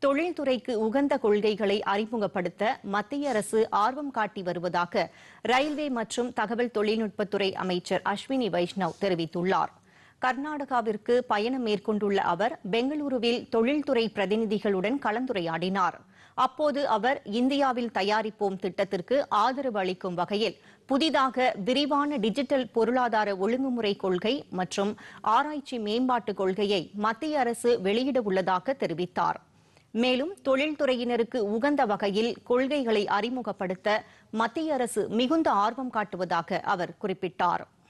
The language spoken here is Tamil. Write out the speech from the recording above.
தொழில்துறைக்கு உகந்த கொள்கைகளை அறிமுகப்படுத்த மத்திய அரசு ஆர்வம் காட்டி வருவதாக ரயில்வே மற்றும் தகவல் தொழில்நுட்பத்துறை அமைச்சர் அஸ்வினி வைஷ்ணவ் தெரிவித்துள்ளார் கர்நாடகாவிற்கு பயணம் மேற்கொண்டுள்ள அவர் பெங்களூருவில் தொழில்துறை பிரதிநிதிகளுடன் கலந்துரையாடினார் அப்போது அவர் இந்தியாவில் தயாரிப்போம் திட்டத்திற்கு ஆதரவு அளிக்கும் வகையில் புதிதாக விரிவான டிஜிட்டல் பொருளாதார ஒழுங்குமுறை கொள்கை மற்றும் ஆராய்ச்சி மேம்பாட்டு கொள்கையை மத்திய அரசு வெளியிட உள்ளதாக தெரிவித்தார் மேலும் தொழில்துறையினருக்கு உகந்த வகையில் கொள்கைகளை அறிமுகப்படுத்த மத்திய அரசு மிகுந்த ஆர்வம் காட்டுவதாக அவர் குறிப்பிட்டார்